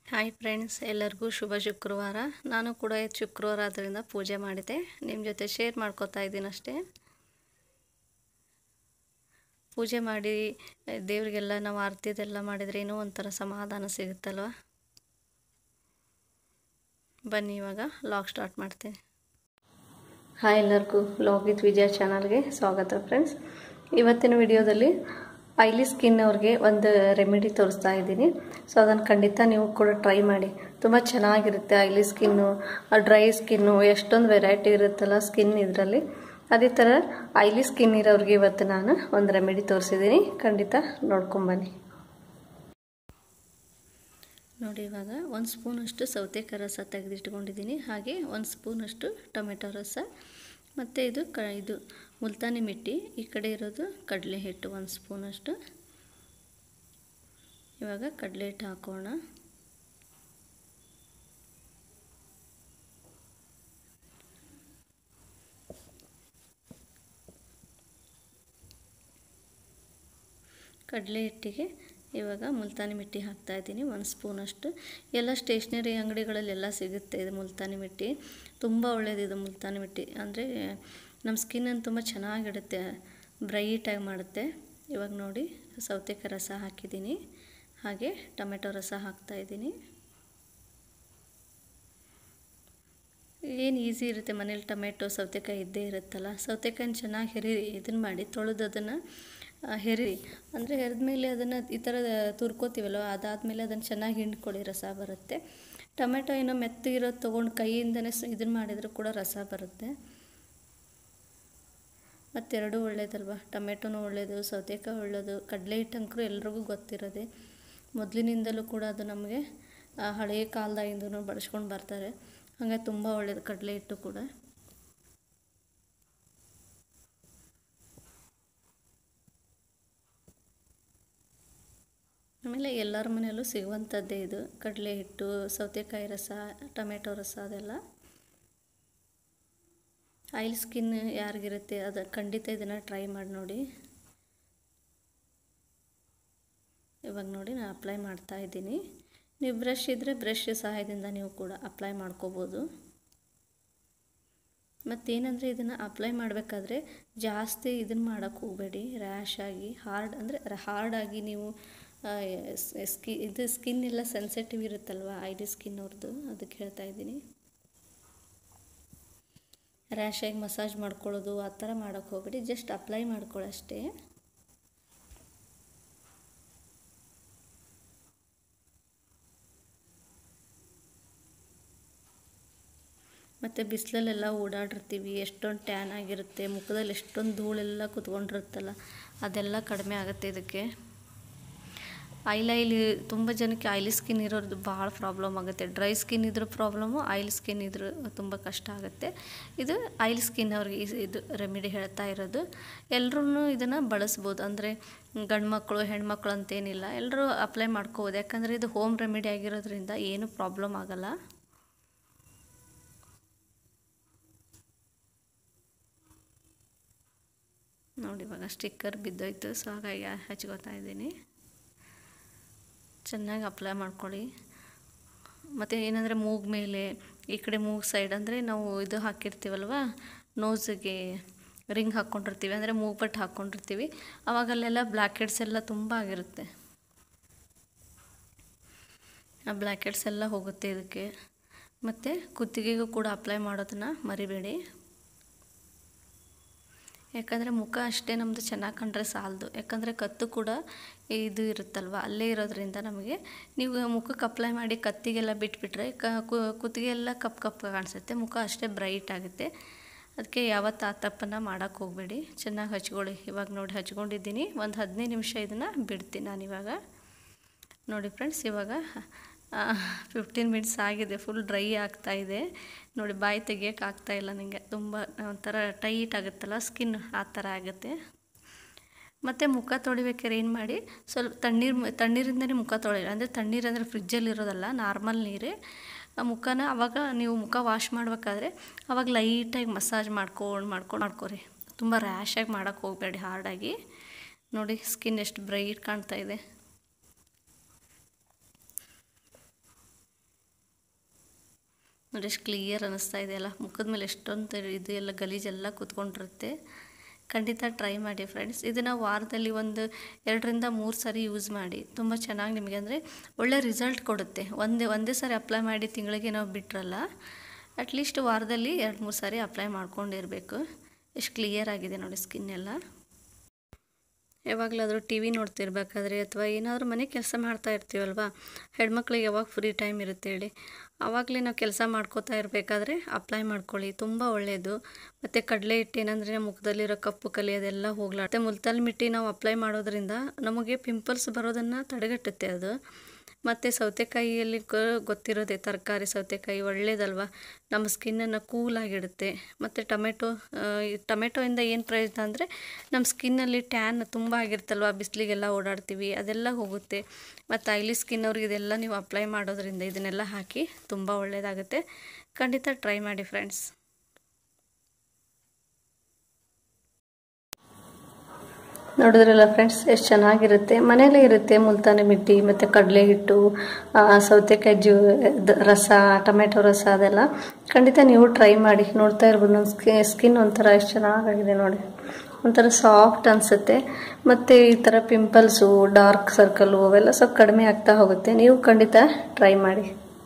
hi friends ಎಲ್ಲರಿಗೂ ಶುಭ ಶುಕ್ರವಾರ ನಾನು ಕೂಡ ಇವತ್ತು ಶುಕ್ರವಾರ ಆದ್ದರಿಂದ ಪೂಜೆ ಮಾಡಿದೆ ನಿಮ್ಮ ಜೊತೆ ಶೇರ್ ಮಾಡ್ಕೋತಾ ಇದ್ದೀನಿ ಅಷ್ಟೇ ಪೂಜೆ ಮಾಡಿ ದೇವರಿಗೆಲ್ಲ ನಾವು ಆರತಿದೆಲ್ಲ ಮಾಡಿದರೆ ಏನೋ ಒಂಥರ ಸಮಾಧಾನ ಸಿಗುತ್ತಲ್ವ ಬನ್ನಿ ಇವಾಗ ಲಾಗ್ ಸ್ಟಾರ್ಟ್ ಮಾಡ್ತೀನಿ ಹಾಯ್ ಎಲ್ಲರಿಗೂ ಲಾಗ್ ವಿತ್ ವಿಜಯ ಚಾನಲ್ಗೆ ಸ್ವಾಗತ ಫ್ರೆಂಡ್ಸ್ ಇವತ್ತಿನ ವಿಡಿಯೋದಲ್ಲಿ ಆಯ್ಲಿ ಸ್ಕಿನ್ ಅವ್ರಿಗೆ ಒಂದು ರೆಮಿಡಿ ತೋರಿಸ್ತಾ ಇದ್ದೀನಿ ಸೊ ಅದನ್ನು ಖಂಡಿತ ನೀವು ಕೂಡ ಟ್ರೈ ಮಾಡಿ ತುಂಬ ಚೆನ್ನಾಗಿರುತ್ತೆ ಆಯ್ಲಿ ಸ್ಕಿನ್ನು ಡ್ರೈ ಸ್ಕಿನ್ನು ಎಷ್ಟೊಂದು ವೆರೈಟಿ ಇರುತ್ತಲ್ಲ ಸ್ಕಿನ್ ಇದರಲ್ಲಿ ಅದೇ ಥರ ಆಯ್ಲಿ ಸ್ಕಿನ್ ಇರೋರಿಗೆ ಇವತ್ತು ನಾನು ಒಂದು ರೆಮಿಡಿ ತೋರಿಸಿದ್ದೀನಿ ಖಂಡಿತ ನೋಡ್ಕೊಂಬನ್ನಿ ನೋಡಿ ಇವಾಗ ಒಂದು ಸ್ಪೂನಷ್ಟು ಸೌತೆಕಾಯಿ ರಸ ತೆಗೆದಿಟ್ಕೊಂಡಿದ್ದೀನಿ ಹಾಗೆ ಒಂದು ಸ್ಪೂನಷ್ಟು ಟೊಮೆಟೊ ರಸ ಮತ್ತು ಇದು ಕ ಇದು ಮುಲ್ತಾನಿ ಮಿಟ್ಟಿ ಈ ಕಡೆ ಇರೋದು ಕಡಲೆ ಹಿಟ್ಟು ಒಂದು ಸ್ಪೂನಷ್ಟು ಇವಾಗ ಕಡಲೆ ಹಿಟ್ಟು ಹಾಕೋಣ ಕಡಲೆ ಹಿಟ್ಟಿಗೆ ಇವಾಗ ಮುಲ್ತಾನಿ ಮಿಟ್ಟಿ ಹಾಕ್ತಾ ಇದ್ದೀನಿ ಒಂದು ಸ್ಪೂನಷ್ಟು ಎಲ್ಲ ಸ್ಟೇಷ್ನರಿ ಅಂಗಡಿಗಳಲ್ಲೆಲ್ಲ ಸಿಗುತ್ತೆ ಇದು ಮುಲ್ತಾನಿ ಮಿಟ್ಟಿ ತುಂಬ ಒಳ್ಳೆಯದಿದು ಮುಲ್ತಾನಿ ಮಿಟ್ಟಿ ಅಂದರೆ ನಮ್ಮ ಸ್ಕಿನ್ನನ್ನು ತುಂಬ ಚೆನ್ನಾಗಿಡುತ್ತೆ ಬ್ರೈಟಾಗಿ ಮಾಡುತ್ತೆ ಇವಾಗ ನೋಡಿ ಸೌತೆಕಾಯಿ ರಸ ಹಾಕಿದ್ದೀನಿ ಹಾಗೆ ಟೊಮೆಟೊ ರಸ ಹಾಕ್ತಾಯಿದ್ದೀನಿ ಏನು ಈಸಿ ಇರುತ್ತೆ ಮನೇಲಿ ಟೊಮೆಟೊ ಸೌತೆಕಾಯಿ ಇದ್ದೇ ಇರುತ್ತಲ್ಲ ಸೌತೆಕಾಯಿನ ಚೆನ್ನಾಗಿ ಹೆರಿ ಇದನ್ನು ಮಾಡಿ ತೊಳೆದು ಅದನ್ನು ಹೆರಿ ಅಂದರೆ ಹೆರಿದ ಮೇಲೆ ಅದನ್ನು ಈ ಥರ ತುರ್ಕೋತೀವಲ್ಲ ಅದಾದಮೇಲೆ ಅದನ್ನು ಚೆನ್ನಾಗಿ ಹಿಂಡ್ಕೊಳ್ಳಿ ರಸ ಬರುತ್ತೆ ಟೊಮೆಟೊ ಏನೋ ಮೆತ್ತಗಿರೋದು ತೊಗೊಂಡು ಕೈಯಿಂದನೇ ಇದನ್ನು ಮಾಡಿದರೂ ಕೂಡ ರಸ ಬರುತ್ತೆ ಮತ್ತೆರಡು ಒಳ್ಳೇದಲ್ವ ಟೊಮೆಟೊನೂ ಒಳ್ಳೆಯದು ಸೌತೆಕಾಯಿ ಒಳ್ಳೆಯದು ಕಡಲೆ ಹಿಟ್ಟಂಕರು ಎಲ್ರಿಗೂ ಗೊತ್ತಿರೋದೆ ಮೊದಲಿನಿಂದಲೂ ಕೂಡ ಅದು ನಮಗೆ ಹಳೆಯ ಕಾಲದಾಗಿಂದನೂ ಬಳಸ್ಕೊಂಡು ಬರ್ತಾರೆ ಹಾಗೆ ತುಂಬ ಒಳ್ಳೆಯದು ಕಡಲೆ ಹಿಟ್ಟು ಕೂಡ ಆಮೇಲೆ ಎಲ್ಲರ ಮನೆಯಲ್ಲೂ ಸಿಗುವಂಥದ್ದೇ ಇದು ಕಡಲೆ ಹಿಟ್ಟು ಸೌತೆಕಾಯಿ ರಸ ಟೊಮೆಟೊ ರಸ ಅದೆಲ್ಲ ಆಯಿಲ್ ಸ್ಕಿನ್ ಯಾರಿಗಿರುತ್ತೆ ಅದು ಖಂಡಿತ ಇದನ್ನು ಟ್ರೈ ಮಾಡಿ ನೋಡಿ ಇವಾಗ ನೋಡಿ ನಾನು ಅಪ್ಲೈ ಮಾಡ್ತಾ ಇದ್ದೀನಿ ನೀವು ಬ್ರಷ್ ಇದ್ದರೆ ಬ್ರಷ್ ಸಹಾಯದಿಂದ ನೀವು ಕೂಡ ಅಪ್ಲೈ ಮಾಡ್ಕೋಬೋದು ಮತ್ತೇನಂದರೆ ಇದನ್ನು ಅಪ್ಲೈ ಮಾಡಬೇಕಾದ್ರೆ ಜಾಸ್ತಿ ಇದನ್ನು ಮಾಡೋಕ್ಕೆ ಹೋಗಬೇಡಿ ರ್ಯಾಶ್ ಆಗಿ ಹಾರ್ಡ್ ಅಂದರೆ ಹಾರ್ಡಾಗಿ ನೀವು ಸ್ಕಿ ಇದು ಸ್ಕಿನ್ ಎಲ್ಲ ಸೆನ್ಸಿಟಿವ್ ಇರುತ್ತಲ್ವ ಐಡಿ ಸ್ಕಿನ್ ಅವ್ರದ್ದು ಅದಕ್ಕೆ ಹೇಳ್ತಾ ಇದ್ದೀನಿ ರ್ಯಾಶಾಗಿ ಮಸಾಜ್ ಮಾಡ್ಕೊಳ್ಳೋದು ಆ ಥರ ಮಾಡೋಕ್ಕೆ ಹೋಗ್ಬೇಡಿ ಜಸ್ಟ್ ಅಪ್ಲೈ ಮಾಡ್ಕೊಳ್ಳೋಷ್ಟೇ ಮತ್ತು ಬಿಸಿಲಲ್ಲೆಲ್ಲ ಓಡಾಡಿರ್ತೀವಿ ಎಷ್ಟೊಂದು ಟ್ಯಾನ್ ಆಗಿರುತ್ತೆ ಮುಖದಲ್ಲಿ ಎಷ್ಟೊಂದು ಧೂಳೆಲ್ಲ ಕುತ್ಕೊಂಡಿರುತ್ತಲ್ಲ ಅದೆಲ್ಲ ಕಡಿಮೆ ಆಗುತ್ತೆ ಇದಕ್ಕೆ ಆಯಿಲ್ ಆಯಿಲಿ ತುಂಬ ಜನಕ್ಕೆ ಆಯಿಲಿ ಸ್ಕಿನ್ ಇರೋದು ಭಾಳ ಪ್ರಾಬ್ಲಮ್ ಆಗುತ್ತೆ ಡ್ರೈ ಸ್ಕಿನ್ ಇದ್ರೂ ಪ್ರಾಬ್ಲಮ್ಮು ಆಯಿಲ್ ಸ್ಕಿನ್ ಇದ್ರೂ ತುಂಬ ಕಷ್ಟ ಆಗುತ್ತೆ ಇದು ಆಯಿಲ್ ಸ್ಕಿನ್ ಅವ್ರಿಗೆ ಇದು ರೆಮಿಡಿ ಹೇಳ್ತಾ ಇರೋದು ಎಲ್ಲರೂ ಇದನ್ನು ಬಳಸ್ಬೋದು ಅಂದರೆ ಗಂಡು ಮಕ್ಕಳು ಹೆಣ್ಮಕ್ಳು ಅಂತೇನಿಲ್ಲ ಎಲ್ಲರೂ ಅಪ್ಲೈ ಮಾಡ್ಕೋಬೋದು ಯಾಕಂದರೆ ಇದು ಹೋಮ್ ರೆಮಿಡಿ ಆಗಿರೋದ್ರಿಂದ ಏನು ಪ್ರಾಬ್ಲಮ್ ಆಗಲ್ಲ ನೋಡಿ ಇವಾಗ ಸ್ಟಿಕ್ಕರ್ ಬಿದ್ದೋಯ್ತು ಸೊ ಹಾಗಾಗಿ ಹಚ್ಕೋತಾ ಇದ್ದೀನಿ ಚೆನ್ನಾಗಿ ಅಪ್ಲೈ ಮಾಡ್ಕೊಳ್ಳಿ ಮತ್ತು ಏನಂದರೆ ಮೂಗು ಮೇಲೆ ಈ ಕಡೆ ಮೂಗು ಸೈಡ್ ಅಂದರೆ ನಾವು ಇದು ಹಾಕಿರ್ತೀವಲ್ವ ನೋಸಿಗೆ ರಿಂಗ್ ಹಾಕ್ಕೊಂಡಿರ್ತೀವಿ ಅಂದರೆ ಮೂಗು ಬಟ್ಟು ಹಾಕ್ಕೊಂಡಿರ್ತೀವಿ ಅವಾಗಲ್ಲೆಲ್ಲ ಬ್ಲ್ಯಾಕ್ ಹೆಡ್ಸ್ ಎಲ್ಲ ತುಂಬ ಆಗಿರುತ್ತೆ ಆ ಬ್ಲ್ಯಾಕ್ ಹೆಡ್ಸ್ ಎಲ್ಲ ಹೋಗುತ್ತೆ ಇದಕ್ಕೆ ಮತ್ತು ಕುತ್ತಿಗೆಗೂ ಕೂಡ ಅಪ್ಲೈ ಮಾಡೋದನ್ನು ಮರಿಬೇಡಿ ಯಾಕಂದರೆ ಮುಖ ಅಷ್ಟೇ ನಮ್ಮದು ಚೆನ್ನಾಗಿ ಕಂಡ್ರೆ ಸಾಲದು ಯಾಕಂದರೆ ಕತ್ತು ಕೂಡ ಇದು ಇರುತ್ತಲ್ವ ಅಲ್ಲೇ ಇರೋದ್ರಿಂದ ನಮಗೆ ನೀವು ಮುಖಕ್ಕೆ ಅಪ್ಲೈ ಮಾಡಿ ಕತ್ತಿಗೆಲ್ಲ ಬಿಟ್ಬಿಟ್ರೆ ಕ ಕುತ್ತಿಗೆಲ್ಲ ಕಪ್ ಕಪ್ ಕಾಣಿಸುತ್ತೆ ಮುಖ ಅಷ್ಟೇ ಬ್ರೈಟ್ ಆಗುತ್ತೆ ಅದಕ್ಕೆ ಯಾವತ್ತು ಆ ತಪ್ಪನ್ನು ಮಾಡೋಕ್ಕೆ ಹೋಗಬೇಡಿ ಚೆನ್ನಾಗಿ ಹಚ್ಕೊಳ್ಳಿ ಇವಾಗ ನೋಡಿ ಹಚ್ಕೊಂಡಿದ್ದೀನಿ ಒಂದು ಹದಿನೈದು ನಿಮಿಷ ಇದನ್ನು ಬಿಡ್ತೀನಿ ನಾನಿವಾಗ ನೋಡಿ ಫ್ರೆಂಡ್ಸ್ ಇವಾಗ ಫಿಫ್ಟೀನ್ ಮಿನಿಟ್ಸ್ ಆಗಿದೆ ಫುಲ್ ಡ್ರೈ ಆಗ್ತಾಯಿದೆ ನೋಡಿ ಬಾಯಿ ತೆಗಿಯೋಕೆ ಆಗ್ತಾಯಿಲ್ಲ ನನಗೆ ತುಂಬ ಒಂಥರ ಟೈಟ್ ಆಗುತ್ತಲ್ಲ ಸ್ಕಿನ್ ಆ ಥರ ಆಗುತ್ತೆ ಮತ್ತು ಮುಖ ತೊಳಿಬೇಕಾದ್ರೆ ಏನು ಮಾಡಿ ಸ್ವಲ್ಪ ತಣ್ಣೀರು ತಣ್ಣೀರಿಂದನೇ ಮುಖ ತೊಳಿ ಅಂದರೆ ತಣ್ಣೀರು ಅಂದರೆ ಫ್ರಿಜ್ಜಲ್ಲಿ ಇರೋದಲ್ಲ ನಾರ್ಮಲ್ ನೀರೇ ಮುಖನ ಅವಾಗ ನೀವು ಮುಖ ವಾಶ್ ಮಾಡಬೇಕಾದ್ರೆ ಅವಾಗ ಲೈಟಾಗಿ ಮಸಾಜ್ ಮಾಡ್ಕೊಂಡು ಮಾಡ್ಕೊಂಡು ಮಾಡ್ಕೊರಿ ತುಂಬ ರ್ಯಾಶಾಗಿ ಮಾಡೋಕ್ಕೆ ಹೋಗಬೇಡಿ ಹಾರ್ಡಾಗಿ ನೋಡಿ ಸ್ಕಿನ್ ಎಷ್ಟು ಬ್ರೈಟ್ ಕಾಣ್ತಾ ಇದೆ ನೋಡಿ ಎಷ್ಟು ಕ್ಲಿಯರ್ ಅನ್ನಿಸ್ತಾ ಇದೆಯಲ್ಲ ಮುಖದ ಮೇಲೆ ಎಷ್ಟೊಂದು ಇದು ಎಲ್ಲ ಗಲೀಜೆಲ್ಲ ಕೂತ್ಕೊಂಡಿರುತ್ತೆ ಖಂಡಿತ ಟ್ರೈ ಮಾಡಿ ಫ್ರೆಂಡ್ಸ್ ಇದನ್ನು ವಾರದಲ್ಲಿ ಒಂದು ಎರಡರಿಂದ ಮೂರು ಸಾರಿ ಯೂಸ್ ಮಾಡಿ ತುಂಬ ಚೆನ್ನಾಗಿ ನಿಮಗೆ ಅಂದರೆ ಒಳ್ಳೆ ರಿಸಲ್ಟ್ ಕೊಡುತ್ತೆ ಒಂದೇ ಒಂದೇ ಸಾರಿ ಅಪ್ಲೈ ಮಾಡಿ ತಿಂಗಳಿಗೆ ನಾವು ಬಿಟ್ರಲ್ಲ ಅಟ್ಲೀಸ್ಟ್ ವಾರದಲ್ಲಿ ಎರಡು ಮೂರು ಸಾರಿ ಅಪ್ಲೈ ಮಾಡ್ಕೊಂಡಿರಬೇಕು ಎಷ್ಟು ಕ್ಲಿಯರ್ ಆಗಿದೆ ನೋಡಿ ಸ್ಕಿನ್ ಎಲ್ಲ ಯಾವಾಗಲಾದರೂ ಟಿ ವಿ ನೋಡ್ತಿರ್ಬೇಕಾದ್ರೆ ಅಥವಾ ಏನಾದರೂ ಮನೆ ಕೆಲಸ ಮಾಡ್ತಾ ಇರ್ತೀವಲ್ವ ಹೆಣ್ಮಕ್ಳಿಗೆ ಯಾವಾಗ ಫ್ರೀ ಟೈಮ್ ಇರುತ್ತೆ ಹೇಳಿ ಆವಾಗಲೇ ನಾವು ಕೆಲಸ ಮಾಡ್ಕೋತಾ ಇರಬೇಕಾದ್ರೆ ಅಪ್ಲೈ ಮಾಡ್ಕೊಳ್ಳಿ ತುಂಬ ಒಳ್ಳೆಯದು ಮತ್ತು ಕಡಲೆ ಹಿಟ್ಟು ಏನಂದರೆ ನಮ್ಮ ಮುಖದಲ್ಲಿರೋ ಕಪ್ಪು ಕಲಿ ಅದೆಲ್ಲ ಹೋಗ್ಲಾಡುತ್ತೆ ಮುಲ್ತಾಲ್ ಮಿಟ್ಟಿ ನಾವು ಅಪ್ಲೈ ಮಾಡೋದ್ರಿಂದ ನಮಗೆ ಪಿಂಪಲ್ಸ್ ಬರೋದನ್ನು ತಡೆಗಟ್ಟುತ್ತೆ ಅದು ಮತ್ತು ಸೌತೆಕಾಯಿಯಲ್ಲಿ ಗೊತ್ತಿರೋದೆ ತರಕಾರಿ ಸೌತೆಕಾಯಿ ಒಳ್ಳೇದಲ್ವ ನಮ್ಮ ಸ್ಕಿನ್ನನ್ನು ಕೂಲಾಗಿಡುತ್ತೆ ಮತ್ತು ಟೊಮೆಟೊ ಟೊಮೆಟೊಯಿಂದ ಏನು ಪ್ರಯೋಜನ ಅಂದರೆ ನಮ್ಮ ಸ್ಕಿನ್ನಲ್ಲಿ ಟ್ಯಾನ್ ತುಂಬ ಆಗಿರ್ತಲ್ವ ಬಿಸಿಲಿಗೆಲ್ಲ ಓಡಾಡ್ತೀವಿ ಅದೆಲ್ಲ ಹೋಗುತ್ತೆ ಮತ್ತು ಆಯ್ಲಿ ಸ್ಕಿನ್ ಅವ್ರಿಗೆ ಇದೆಲ್ಲ ನೀವು ಅಪ್ಲೈ ಮಾಡೋದ್ರಿಂದ ಇದನ್ನೆಲ್ಲ ಹಾಕಿ ತುಂಬ ಒಳ್ಳೆಯದಾಗುತ್ತೆ ಖಂಡಿತ ಟ್ರೈ ಮಾಡಿ ಫ್ರೆಂಡ್ಸ್ ನೋಡಿದ್ರಲ್ಲ ಫ್ರೆಂಡ್ಸ್ ಎಷ್ಟು ಚೆನ್ನಾಗಿರುತ್ತೆ ಮನೇಲೇ ಇರುತ್ತೆ ಮುಲ್ತಾನಿ ಮಿಟ್ಟಿ ಮತ್ತು ಕಡಲೆ ಹಿಟ್ಟು ಸೌತೆಕಾಯಿ ಜ್ಯೂ ರಸ ಟೊಮೆಟೊ ರಸ ಅದೆಲ್ಲ ಖಂಡಿತ ನೀವು ಟ್ರೈ ಮಾಡಿ ನೋಡ್ತಾ ಇರ್ಬೋದು ನನ್ನ ಸ್ಕಿ ಸ್ಕಿನ್ ಒಂಥರ ಎಷ್ಟು ಚೆನ್ನಾಗಾಗಿದೆ ನೋಡಿ ಒಂಥರ ಸಾಫ್ಟ್ ಅನಿಸುತ್ತೆ ಮತ್ತು ಈ ಥರ ಪಿಂಪಲ್ಸು ಡಾರ್ಕ್ ಸರ್ಕಲು ಅವೆಲ್ಲ ಸ್ವಲ್ಪ ಕಡಿಮೆ ಆಗ್ತಾ ಹೋಗುತ್ತೆ ನೀವು ಖಂಡಿತ ಟ್ರೈ ಮಾಡಿ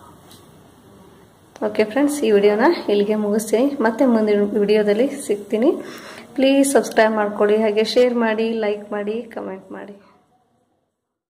ಓಕೆ ಫ್ರೆಂಡ್ಸ್ ಈ ವಿಡಿಯೋನ ಇಲ್ಲಿಗೆ ಮುಗಿಸ್ತೀನಿ ಮತ್ತೆ ಮುಂದಿನ ವಿಡಿಯೋದಲ್ಲಿ ಸಿಗ್ತೀನಿ ಪ್ಲೀಸ್ ಸಬ್ಸ್ಕ್ರೈಬ್ ಮಾಡ್ಕೊಳ್ಳಿ ಹಾಗೆ ಶೇರ್ ಮಾಡಿ ಲೈಕ್ ಮಾಡಿ ಕಮೆಂಟ್ ಮಾಡಿ